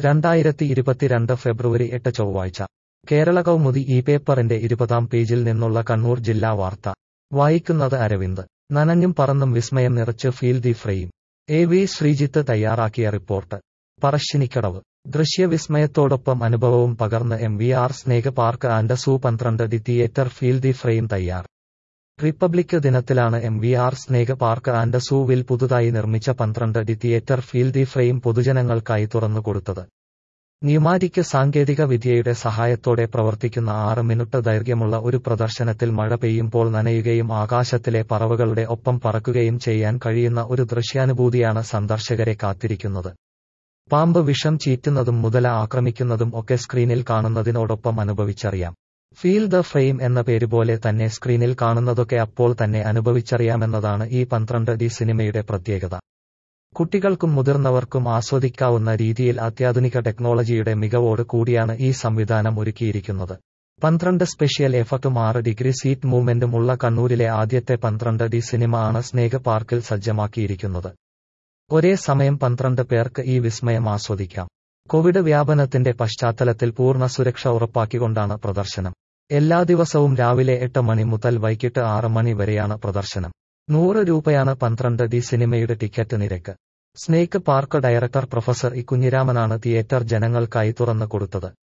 രണ്ടായിരത്തി ഇരുപത്തിരണ്ട് ഫെബ്രുവരി എട്ട് ചൊവ്വാഴ്ച കേരള കൗമുദി ഈ പേപ്പറിന്റെ ഇരുപതാം പേജിൽ നിന്നുള്ള കണ്ണൂർ ജില്ലാ വാർത്ത വായിക്കുന്നത് അരവിന്ദ് നനഞ്ഞും പറന്നും വിസ്മയം നിറച്ച് feel the frame A V Sreejith തയ്യാറാക്കിയ റിപ്പോർട്ട് പറശ്ശിനിക്കടവ് ദൃശ്യവിസ്മയത്തോടൊപ്പം അനുഭവവും പകർന്ന് M V R snake park and zoo പന്ത്രണ്ട് D theatre feel the frame തയ്യാർ റിപ്പബ്ലിക് ദിനത്തിലാണ് M V R snake park and സൂവിൽ പുതുതായി നിർമ്മിച്ച പന്ത്രണ്ട് D theatre feel the frame പൊതുജനങ്ങൾക്കായി തുറന്നുകൊടുത്തത് ന്യൂമാറ്റിക് സാങ്കേതിക വിദ്യയുടെ സഹായത്തോടെ പ്രവർത്തിക്കുന്ന ആറ് മിനിറ്റ് ദൈർഘ്യമുള്ള ഒരു പ്രദർശനത്തിൽ മഴ പെയ്യുമ്പോൾ നനയുകയും ആകാശത്തിലെ പറവകളുടെ ഒപ്പം പറക്കുകയും ചെയ്യാൻ കഴിയുന്ന ഒരു ദൃശ്യാനുഭൂതിയാണ് സന്ദർശകരെ കാത്തിരിക്കുന്നത് പാമ്പ് വിഷം ചീറ്റുന്നതും മുതല ആക്രമിക്കുന്നതും ഒക്കെ സ്ക്രീനിൽ കാണുന്നതിനോടൊപ്പം അനുഭവിച്ചറിയാം ഫീൽ ദ ഫ്രെയിം എന്ന പേര് പോലെ തന്നെ സ്ക്രീനിൽ കാണുന്നതൊക്കെ അപ്പോൾ തന്നെ അനുഭവിച്ചറിയാമെന്നതാണ് ഈ പന്ത്രണ്ട് ഡി സിനിമയുടെ പ്രത്യേകത കുട്ടികൾക്കും മുതിർന്നവർക്കും ആസ്വദിക്കാവുന്ന രീതിയിൽ അത്യാധുനിക ടെക്നോളജിയുടെ മികവോട് കൂടിയാണ് ഈ സംവിധാനം ഒരുക്കിയിരിക്കുന്നത് പന്ത്രണ്ട് സ്പെഷ്യൽ എഫക്റ്റും ആറ് ഡിഗ്രി സീറ്റ് മൂവ്മെന്റും ഉള്ള കണ്ണൂരിലെ ആദ്യത്തെ പന്ത്രണ്ട് ഡി സിനിമ ആണ് സ്നേഹ പാർക്കിൽ സജ്ജമാക്കിയിരിക്കുന്നത് ഒരേ സമയം പന്ത്രണ്ട് പേർക്ക് ഈ വിസ്മയം ആസ്വദിക്കാം കോവിഡ് വ്യാപനത്തിന്റെ പശ്ചാത്തലത്തിൽ പൂർണ്ണ സുരക്ഷ ഉറപ്പാക്കിക്കൊണ്ടാണ് പ്രദർശനം എല്ലാ ദിവസവും രാവിലെ എട്ട് മണി മുതൽ വൈകിട്ട് ആറ് മണി വരെയാണ് പ്രദർശനം നൂറ് രൂപയാണ് പന്ത്രണ്ട് ഡി സിനിമയുടെ ടിക്കറ്റ് നിരക്ക് snake park director professor E കുഞ്ഞിരാമനാണ് തിയേറ്റർ ജനങ്ങൾക്കായി തുറന്നു കൊടുത്തത്